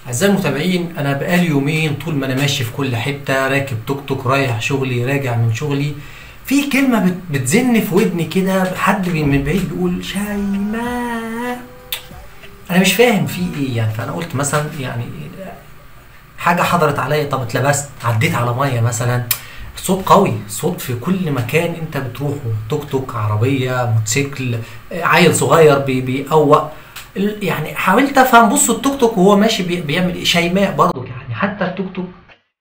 أعزائي المتابعين أنا بقالي يومين طول ما أنا ماشي في كل حتة راكب توك توك رايح شغلي راجع من شغلي في كلمة بت- بتزن في ودني كده حد من من بعيد بيقول شيماء أنا مش فاهم في إيه يعني فأنا قلت مثلا يعني حاجة حضرت عليا طب اتلبست عديت على مية مثلا صوت قوي صوت في كل مكان انت بتروحه توك توك عربية موتوسيكل آه، عيل صغير بي بيقوق ال- يعني حاولت افهم بصوا التوك توك وهو ماشي بي بيعمل ايه شيماء برضه يعني حتى التوك توك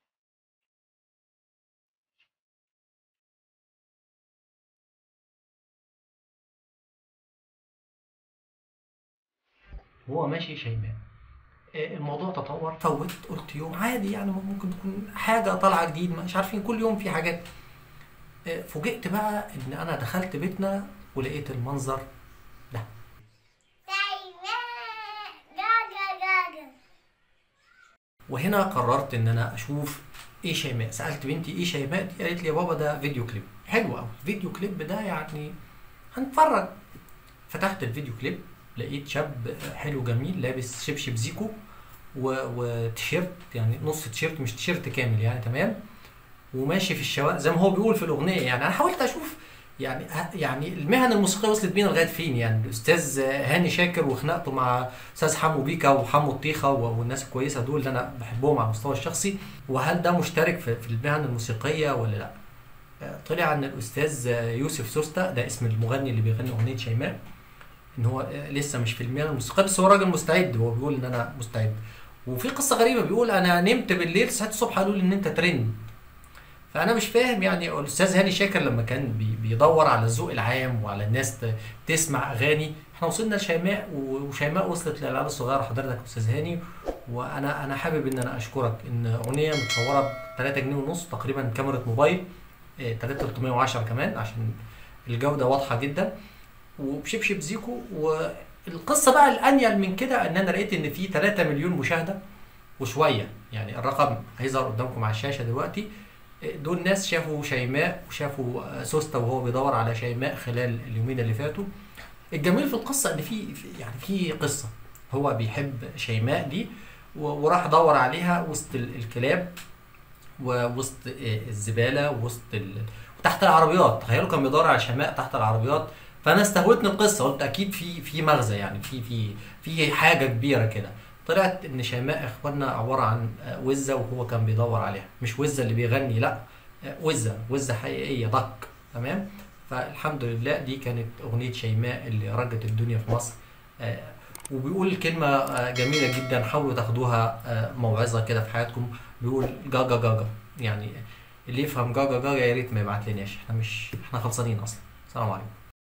وهو ماشي شيماء آه، الموضوع تطور فوت قلت يوم عادي يعني ممكن تكون حاجة طالعة جديد مش عارفين كل يوم في حاجات آه، فوجئت بقى ان انا دخلت بيتنا ولقيت المنظر ده شيماء جاجا جاجا وهنا قررت ان انا اشوف ايه شيماء سالت بنتي ايه شيماء دي قالت لي يا بابا ده فيديو كليب حلو قوي فيديو كليب ده يعني هنتفرج فتحت الفيديو كليب لقيت شاب حلو جميل لابس شبشب زيكو و... وتيشيرت يعني نص تيشيرت مش تيشيرت كامل يعني تمام وماشي في الشوارع زي ما هو بيقول في الاغنيه يعني انا حاولت اشوف يعني يعني المهن الموسيقيه وصلت بينا لغايه فين يعني الاستاذ هاني شاكر وخناقته مع استاذ حمو بيكا وحمو الطيخه و- والناس الكويسه دول اللي انا بحبهم على المستوى الشخصي وهل ده مشترك في في المهن الموسيقيه ولا لا؟ آه، طلع ان الاستاذ يوسف سوستا ده اسم المغني اللي بيغني اغنيه شيماء ان هو آه، لسه مش في المهن الموسيقيه بس هو راجل مستعد هو بيقول ان انا مستعد وفي قصه غريبه بيقول انا نمت بالليل صحيت الصبح قالوا لي ان انت ترند فانا مش فاهم يعني الاستاذ هاني شاكر لما كان بي- بيدور على الذوق العام وعلى الناس ت- تسمع اغاني احنا وصلنا لشيماء و- وشيماء وصلت للعيال الصغيره حضرتك يا استاذ هاني وانا انا حابب ان انا اشكرك ان اغنيه متصوره ب 3 جنيه ونص تقريبا كاميرا موبايل 3310 كمان عشان الجوده واضحه جدا وبشبشب زيكو والقصه بقى الانيل من كده ان انا لقيت ان في 3 مليون مشاهده وشويه يعني الرقم هيظهر قدامكم على الشاشه دلوقتي دول ناس شافوا شيماء وشافوا سوسته وهو بيدور على شيماء خلال اليومين اللي فاتوا الجميل في القصه ان في في- يعني في قصه هو بيحب شيماء دي و- وراح دور عليها وسط ال- الكلاب ووسط آه، الزباله ووسط ال... وتحت العربيات تخيلوا كان بيدور على شيماء تحت العربيات فانا استهوتني القصه قلت اكيد في في مغزى يعني في في في حاجه كبيره كده طلعت ان شيماء اخواننا عباره عن آه، وزه وهو كان بيدور عليها مش وزه اللي بيغني لا آه، وزه وزه حقيقيه ضك تمام فالحمد لله دي كانت اغنيه شيماء اللي رجت الدنيا في مصر آه، وبيقول كلمه آه، جميله جدا حاولوا تاخدوها آه، موعظه كده في حياتكم بيقول جاجا جاجا يعني اللي يفهم جاجا جاجا يا ريت ما يبعت لناش احنا مش احنا خلصانين اصلا السلام عليكم